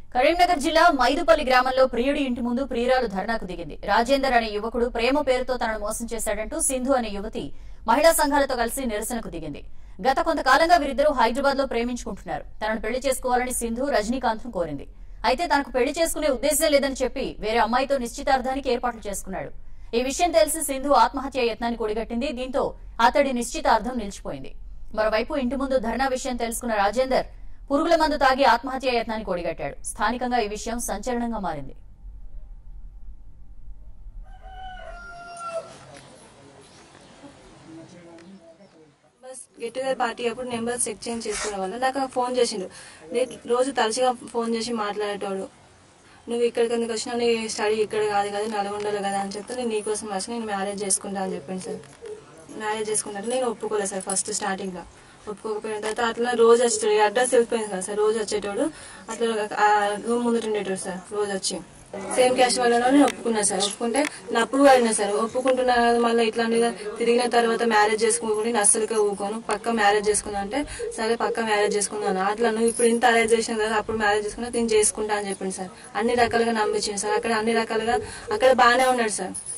కరీంనగర్ జిల్లా మైదుపల్లి గ్రామంలో ప్రియుడి ఇంటి ముందు ప్రియురాలు ధర్నాకు దిగింది రాజేందర్ అనే యువకుడు ప్రేమ పేరుతో తనను మోసం చేశాడంటూ సింధు అనే యువతి మహిళా సంఘాలతో కలిసి నిరసనకు దిగింది గత కొంతకాలంగా వీరిద్దరూ హైదరాబాద్ లో ప్రేమించుకుంటున్నారు తనను పెళ్లి చేసుకోవాలని సింధు రజనీకాంత్ ను కోరింది అయితే తనకు పెళ్లి చేసుకునే ఉద్దేశం లేదని చెప్పి వేరే అమ్మాయితో నిశ్చితార్థానికి ఏర్పాట్లు చేసుకున్నాడు ఈ విషయం తెలిసి సింధు ఆత్మహత్య యత్నాన్ని కూడిగట్టింది దీంతో అతడి నిశ్చితార్థం నిలిచిపోయింది మరోవైపు ఇంటి ముందు ధర్నా విషయం తెలుసుకున్న రాజేందర్ పురుగుల మందు తాగి ఆత్మహత్య యత్నాన్ని కొడిగట్టాడు స్థానికంగా ఈ విషయం సంచలనంగా మారింది బస్ గెట్ టుగెదర్ పార్టీ అప్పుడు నెంబర్ చెక్ చేంజ్ చేసుకోవడం వల్ల నాకు ఫోన్ చేసిండు నేను రోజు తరచుగా ఫోన్ చేసి మాట్లాడేటోడు నువ్వు ఇక్కడికి ఎందుకు వచ్చినా నీ స్టడీ ఇక్కడ కాదు కదా నల్గొండలో కదా అని చెప్తే నేను నీకోసం వచ్చి నేను మ్యారేజ్ చేసుకుంటా అని చెప్పాను సార్ మ్యారేజ్ చేసుకున్నట్టు నేను ఒప్పుకోలేదు సార్ ఫస్ట్ స్టార్టింగ్లో ఒప్పుకోకపోయిన తర్వాత అట్లా రోజు వచ్చేటోడు ఈ అడ్రస్ తెలిసిపోయింది కదా సార్ రోజు వచ్చేటోడు అట్లా ఆ రూమ్ ముందు ఉండేటోడు సార్ రోజు వచ్చి సేమ్ క్యాస్ట్ వల్ల నేను ఒప్పుకున్నా సార్ ఒప్పుకుంటే నా అప్రూవ్ అయినా సార్ ఒప్పుకుంటున్నా కదా మళ్ళీ ఇట్లాంటిగా తిరిగిన తర్వాత మ్యారేజ్ చేసుకుని నేను అస్సలుగా ఊకోను పక్క మ్యారేజ్ చేసుకున్నా అంటే సరే పక్క మ్యారేజ్ చేసుకున్నాను అట్లా నువ్వు ఇప్పుడు ఇంత అరేంజ్ చేసిన కదా అప్పుడు మ్యారేజ్ చేసుకున్నా నేను చేసుకుంటా అని చెప్పింది సార్ అన్ని రకాలుగా నమ్మించింది సార్ అక్కడ అన్ని రకాలుగా అక్కడ బాగానే ఉన్నాడు సార్